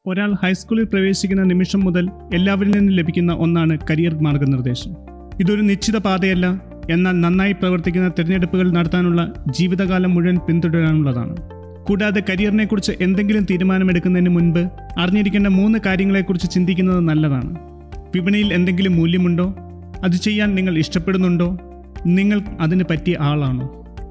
ഒരാൾ ഹൈസ്കൂളിൽ പ്രവേശിക്കുന്ന നിമിഷം മുതൽ എല്ലാവരിൽ നിന്നും ലഭിക്കുന്ന ഒന്നാണ് കരിയർ മാർഗനിർദ്ദേശം ഇതൊരു നിശ്ചിത പാതയല്ല എന്നാൽ നന്നായി പ്രവർത്തിക്കുന്ന തിരഞ്ഞെടുപ്പുകൾ നടത്താനുള്ള ജീവിതകാലം മുഴുവൻ പിന്തുടരാനുള്ളതാണ് കൂടാതെ കരിയറിനെക്കുറിച്ച് എന്തെങ്കിലും തീരുമാനമെടുക്കുന്നതിന് മുൻപ് അറിഞ്ഞിരിക്കേണ്ട മൂന്ന് കാര്യങ്ങളെക്കുറിച്ച് ചിന്തിക്കുന്നത് നല്ലതാണ് വിപണിയിൽ എന്തെങ്കിലും മൂല്യമുണ്ടോ അത് ചെയ്യാൻ നിങ്ങൾ ഇഷ്ടപ്പെടുന്നുണ്ടോ നിങ്ങൾ അതിന് പറ്റിയ ആളാണോ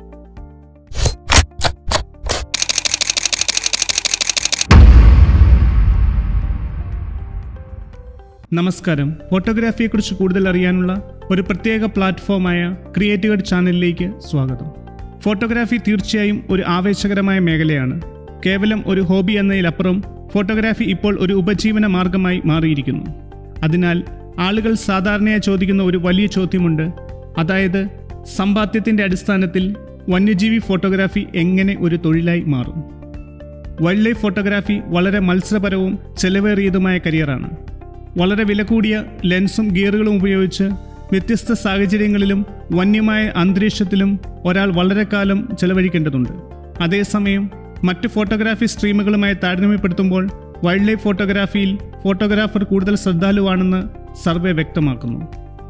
നമസ്കാരം ഫോട്ടോഗ്രാഫിയെക്കുറിച്ച് കൂടുതൽ അറിയാനുള്ള ഒരു പ്രത്യേക പ്ലാറ്റ്ഫോമായ ക്രിയേറ്റീവ് ചാനലിലേക്ക് സ്വാഗതം ഫോട്ടോഗ്രാഫി തീർച്ചയായും ഒരു ആവേശകരമായ മേഖലയാണ് കേവലം ഒരു ഹോബി എന്നതിലപ്പുറം ഫോട്ടോഗ്രാഫി ഇപ്പോൾ ഒരു ഉപജീവന മാർഗമായി മാറിയിരിക്കുന്നു അതിനാൽ ആളുകൾ സാധാരണയായി ചോദിക്കുന്ന ഒരു വലിയ ചോദ്യമുണ്ട് അതായത് സമ്പാദ്യത്തിൻ്റെ അടിസ്ഥാനത്തിൽ വന്യജീവി ഫോട്ടോഗ്രാഫി എങ്ങനെ ഒരു തൊഴിലായി മാറും വൈൽഡ് ലൈഫ് ഫോട്ടോഗ്രാഫി വളരെ മത്സരപരവും ചെലവേറിയതുമായ കരിയറാണ് വളരെ വില കൂടിയ ലെൻസും ഗിയറുകളും ഉപയോഗിച്ച് വ്യത്യസ്ത സാഹചര്യങ്ങളിലും വന്യമായ അന്തരീക്ഷത്തിലും ഒരാൾ വളരെ കാലം ചെലവഴിക്കേണ്ടതുണ്ട് അതേസമയം മറ്റ് ഫോട്ടോഗ്രാഫി സ്ട്രീമുകളുമായി താരതമ്യപ്പെടുത്തുമ്പോൾ വൈൽഡ് ലൈഫ് ഫോട്ടോഗ്രാഫിയിൽ ഫോട്ടോഗ്രാഫർ കൂടുതൽ ശ്രദ്ധാലുവാണെന്ന് സർവേ വ്യക്തമാക്കുന്നു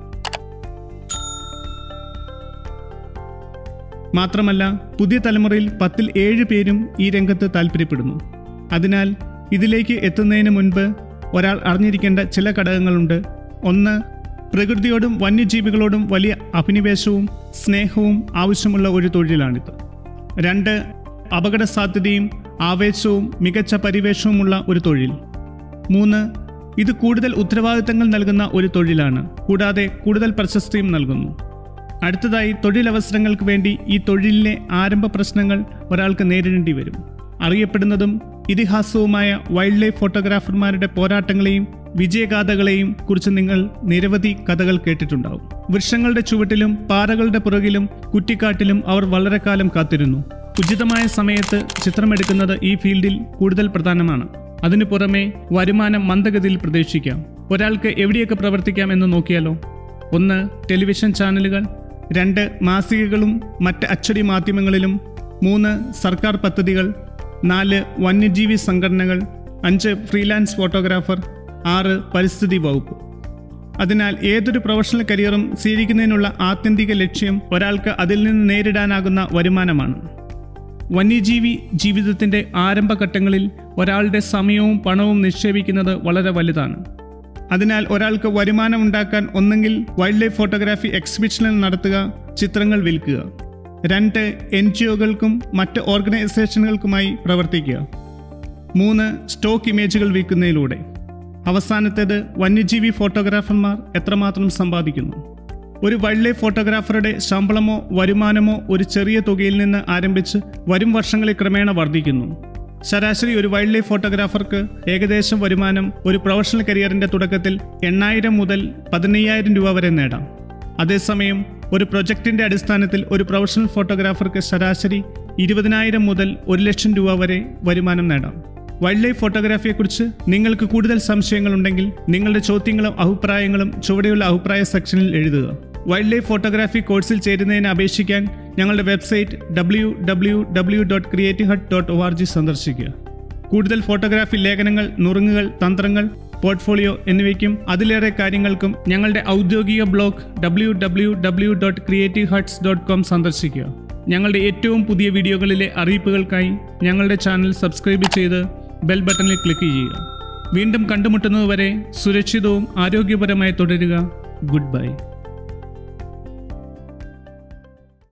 മാത്രമല്ല പുതിയ തലമുറയിൽ പത്തിൽ ഏഴ് പേരും ഈ രംഗത്ത് താല്പര്യപ്പെടുന്നു അതിനാൽ ഇതിലേക്ക് എത്തുന്നതിന് മുൻപ് ഒരാൾ അറിഞ്ഞിരിക്കേണ്ട ചില ഘടകങ്ങളുണ്ട് ഒന്ന് പ്രകൃതിയോടും വന്യജീവികളോടും വലിയ അഭിനിവേശവും സ്നേഹവും ആവശ്യമുള്ള ഒരു തൊഴിലാണിത് രണ്ട് അപകട സാധ്യതയും ആവേശവും മികച്ച പരിവേഷവുമുള്ള ഒരു തൊഴിൽ മൂന്ന് ഇത് കൂടുതൽ ഉത്തരവാദിത്തങ്ങൾ നൽകുന്ന ഒരു തൊഴിലാണ് കൂടാതെ കൂടുതൽ പ്രശസ്തിയും നൽകുന്നു അടുത്തതായി തൊഴിലവസരങ്ങൾക്ക് വേണ്ടി ഈ തൊഴിലിലെ ആരംഭ പ്രശ്നങ്ങൾ ഒരാൾക്ക് നേരിടേണ്ടി വരും അറിയപ്പെടുന്നതും ഇതിഹാസവുമായ വൈൽഡ് ലൈഫ് ഫോട്ടോഗ്രാഫർമാരുടെ പോരാട്ടങ്ങളെയും വിജയഗാഥകളെയും കുറിച്ച് നിങ്ങൾ നിരവധി കഥകൾ കേട്ടിട്ടുണ്ടാവും വൃക്ഷങ്ങളുടെ ചുവട്ടിലും പാറകളുടെ പുറകിലും കുറ്റിക്കാട്ടിലും അവർ വളരെ കാലം കാത്തിരുന്നു ഉചിതമായ സമയത്ത് ചിത്രമെടുക്കുന്നത് ഈ ഫീൽഡിൽ കൂടുതൽ പ്രധാനമാണ് അതിനു പുറമെ വരുമാനം മന്ദഗതിയിൽ പ്രതീക്ഷിക്കാം ഒരാൾക്ക് എവിടെയൊക്കെ പ്രവർത്തിക്കാം എന്ന് നോക്കിയാലോ ഒന്ന് ടെലിവിഷൻ ചാനലുകൾ രണ്ട് മാസികകളും മറ്റ് അച്ചടി മാധ്യമങ്ങളിലും മൂന്ന് സർക്കാർ പദ്ധതികൾ നാല് വന്യജീവി സംഘടനകൾ അഞ്ച് ഫ്രീലാൻസ് ഫോട്ടോഗ്രാഫർ ആറ് പരിസ്ഥിതി വകുപ്പ് അതിനാൽ ഏതൊരു പ്രൊഫഷണൽ കരിയറും സ്വീകരിക്കുന്നതിനുള്ള ആത്യന്തിക ലക്ഷ്യം ഒരാൾക്ക് അതിൽ നിന്ന് നേരിടാനാകുന്ന വരുമാനമാണ് വന്യജീവി ജീവിതത്തിൻ്റെ ആരംഭഘട്ടങ്ങളിൽ ഒരാളുടെ സമയവും പണവും നിക്ഷേപിക്കുന്നത് വളരെ വലുതാണ് അതിനാൽ ഒരാൾക്ക് വരുമാനം ഉണ്ടാക്കാൻ ഒന്നെങ്കിൽ വൈൽഡ് ലൈഫ് ഫോട്ടോഗ്രാഫി എക്സിബിഷനുകൾ നടത്തുക ചിത്രങ്ങൾ വിൽക്കുക രണ്ട് എൻ ജി ഒകൾക്കും മറ്റ് ഓർഗനൈസേഷനുകൾക്കുമായി പ്രവർത്തിക്കുക മൂന്ന് സ്റ്റോക്ക് ഇമേജുകൾ വിൽക്കുന്നതിലൂടെ അവസാനത്തേത് വന്യജീവി ഫോട്ടോഗ്രാഫർമാർ എത്രമാത്രം സമ്പാദിക്കുന്നു ഒരു വൈൽഡ് ലൈഫ് ഫോട്ടോഗ്രാഫറുടെ ശമ്പളമോ വരുമാനമോ ഒരു ചെറിയ തുകയിൽ നിന്ന് ആരംഭിച്ച് വരും വർഷങ്ങളിൽ ക്രമേണ വർദ്ധിക്കുന്നു ശരാശരി ഒരു വൈൽഡ് ലൈഫ് ഫോട്ടോഗ്രാഫർക്ക് ഏകദേശം വരുമാനം ഒരു പ്രൊഫഷണൽ കരിയറിന്റെ തുടക്കത്തിൽ എണ്ണായിരം മുതൽ പതിനയ്യായിരം രൂപ വരെ നേടാം അതേസമയം ഒരു പ്രൊജക്ടിന്റെ അടിസ്ഥാനത്തിൽ ഒരു പ്രൊഫഷണൽ ഫോട്ടോഗ്രാഫർക്ക് ശരാശരി ഇരുപതിനായിരം മുതൽ ഒരു ലക്ഷം രൂപ വരെ വരുമാനം നേടാം വൈൽഡ് ലൈഫ് ഫോട്ടോഗ്രാഫിയെക്കുറിച്ച് നിങ്ങൾക്ക് കൂടുതൽ സംശയങ്ങളുണ്ടെങ്കിൽ നിങ്ങളുടെ ചോദ്യങ്ങളും അഭിപ്രായങ്ങളും ചുവടെയുള്ള അഭിപ്രായ സെക്ഷനിൽ എഴുതുക വൈൽഡ് ലൈഫ് ഫോട്ടോഗ്രാഫി കോഴ്സിൽ ചേരുന്നതിന് അപേക്ഷിക്കാൻ ഞങ്ങളുടെ website W W W dot creative hut dot O R G സന്ദർശിക്കുക കൂടുതൽ ഫോട്ടോഗ്രാഫി ലേഖനങ്ങൾ നുറുങ്ങുകൾ തന്ത്രങ്ങൾ പോർട്ട്ഫോളിയോ എന്നിവയ്ക്കും അതിലേറെ കാര്യങ്ങൾക്കും ഞങ്ങളുടെ ഔദ്യോഗിക blog W W W dot creative huts dot com സന്ദർശിക്കുക ഞങ്ങളുടെ ഏറ്റവും പുതിയ വീഡിയോകളിലെ അറിയിപ്പുകൾക്കായി ഞങ്ങളുടെ ചാനൽ സബ്സ്ക്രൈബ് ചെയ്ത് ബെൽ ബട്ടണിൽ ക്ലിക്ക് ചെയ്യുക വീണ്ടും കണ്ടുമുട്ടുന്നതുവരെ സുരക്ഷിതവും ആരോഗ്യപരമായി തുടരുക ഗുഡ് ബൈ